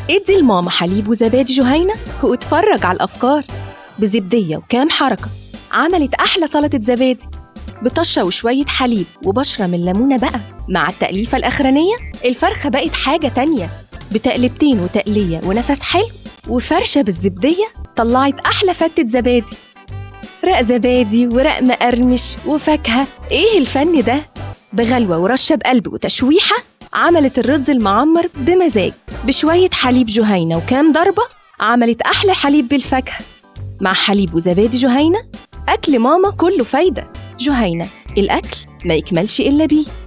ادي لماما حليب وزبادي جهينة واتفرج على الأفكار بزبدية وكام حركة عملت أحلى سلطة زبادي بطشة وشوية حليب وبشرة من ليمونة بقى مع التأليفة الأخرانية الفرخة بقت حاجة تانية بتقلبتين وتقلية ونفس حلو وفرشة بالزبدية طلعت أحلى فتة زبادي رق زبادي ورق مقرمش وفاكهة إيه الفن ده؟ بغلوة ورشة بقلب وتشويحة عملت الرز المعمر بمزاج بشوية حليب جهينة وكام ضربة عملت أحلى حليب بالفاكهة مع حليب وزبادي جهينة أكل ماما كله فايدة جهينة الأكل ما يكملش إلا بيه